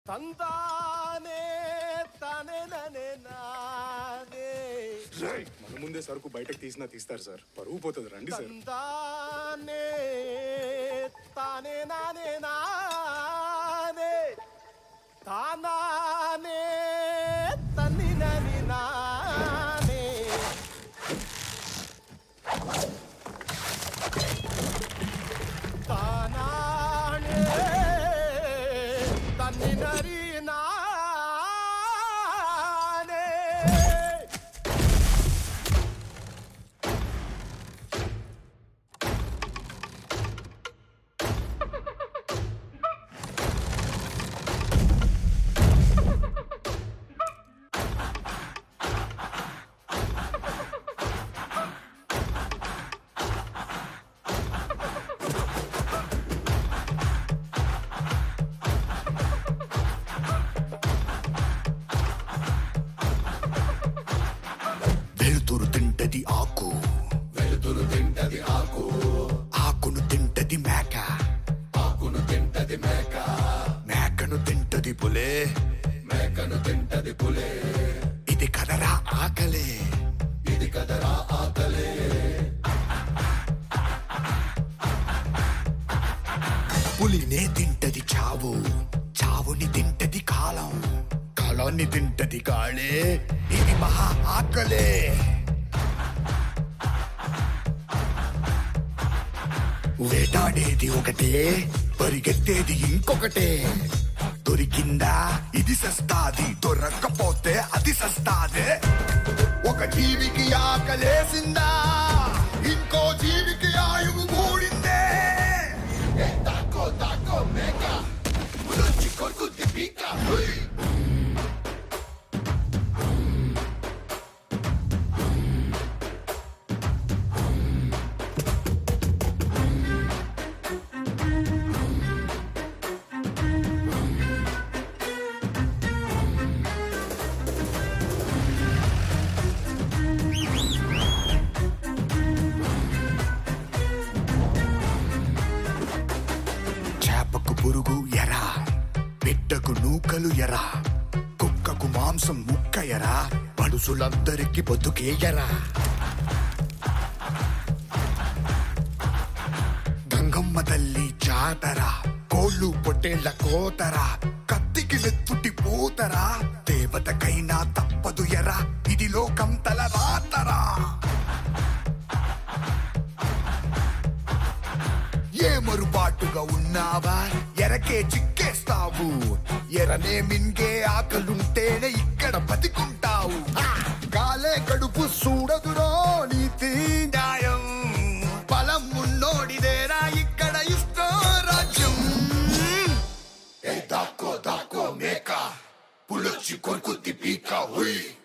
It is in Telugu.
తందానే తనే ననే నానే రేయ్, మన ముందే సరుకు బయటకు తీసినా తీస్తారు సార్ పరువు పోతుంది రండి సార్ తందానే తానే నానే నానే తానానే తన్ని నని నానే తానానే తన్ని నరి నానే వెలుతురు తింటది ఆకు వెలుతురు తింటది ఆకు ఆకును తింటది మేక ఆకును తింటది మేక మేకను తింటది పులే మేకను తింటది పులే ఇది కదరా ఆకలే ఇది కదరా ఆకలే పులినే తింటది చావు చావుని తింటది కాలం కాలాన్ని తింటది కాళే ఇది మహా ఆకలే వేటాడేది ఒకటే పరిగెత్తేది ఇంకొకటే దొరికిందా ఇది సస్తాది దొరక్కపోతే అది సస్తాదే ఒక జీవికి ఆకలేసిందా ఇంకో జీవికి ఆయువు కూడిందే ఏ తాకో తాకో మేక ములొచ్చి కొరుకుద్ది పీక హుయ్. చేపకు పురుగు ఎరా బిడ్డకు నూకలు ఎరా కుక్కకు మాంసం ముక్క ఎరా మనుషులందరికి బతుకే ఎరా గంగమ్మ తల్లి జాతర కోళ్ళు పొట్టేళ్ల కోతరా కత్తికి నెత్తుటి పూతరా దేవతకైనా తప్పదు ఎరా ఇది లోకం తల రాతరా ఏ మరుబాటుగా ఉన్నావా ఎరకే చిక్కేస్తావు ఎరనే మింగే ఆకలుంటేనే ఇక్కడ బతికుంటావు ఆ! కాలే కడుపు చూడదురో నీతి న్యాయం బలం ఉన్నోడిదేరా ఇక్కడ ఇష్టో రాజ్యం ఏ దాక్కో దాక్కో మేక పులొచ్చి కొరుకుద్ది పీక హుయ్